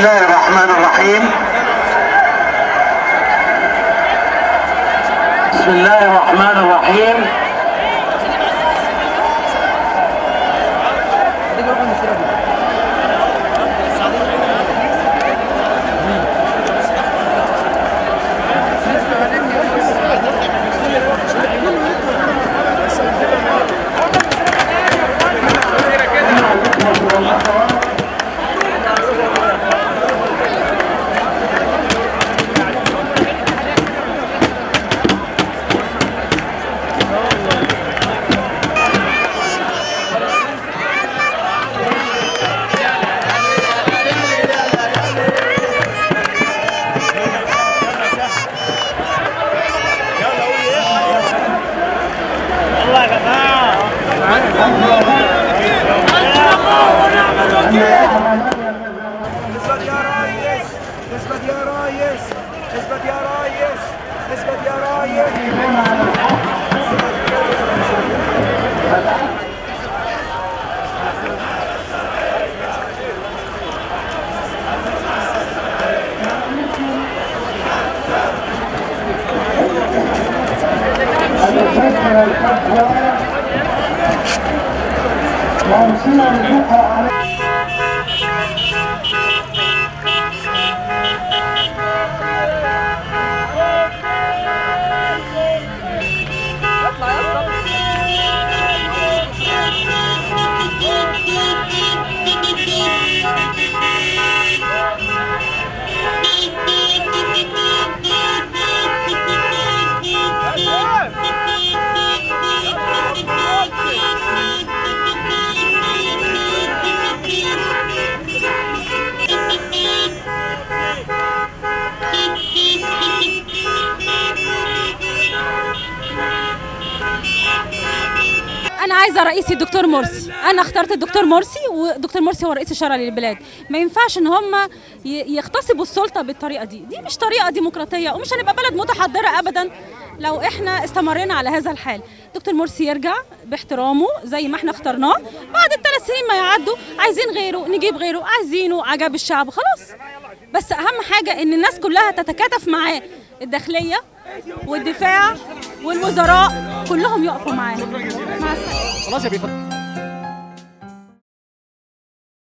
الله الرحمن الرحيم بسم الله الرحمن الرحيم اثبت يا ريس اثبت يا ريس اثبت يا ريس اثبت يا ريس انا عايزه رئيسي الدكتور مرسي انا اخترت الدكتور مرسي والدكتور مرسي هو رئيس الشرعي للبلاد ما ينفعش ان هم ي- يغتصبوا السلطه بالطريقه دي دي مش طريقه ديمقراطيه ومش هنبقى بلد متحضره ابدا لو احنا استمرينا على هذا الحال دكتور مرسي يرجع باحترامه زي ما احنا اخترناه بعد الثلاث سنين ما يعدوا عايزين غيره نجيب غيره عايزينه عجب الشعب خلاص بس اهم حاجه ان الناس كلها تتكاتف معاه الداخليه والدفاع والوزراء كلهم يقفوا معاه مع السلامه خلاص يا بيه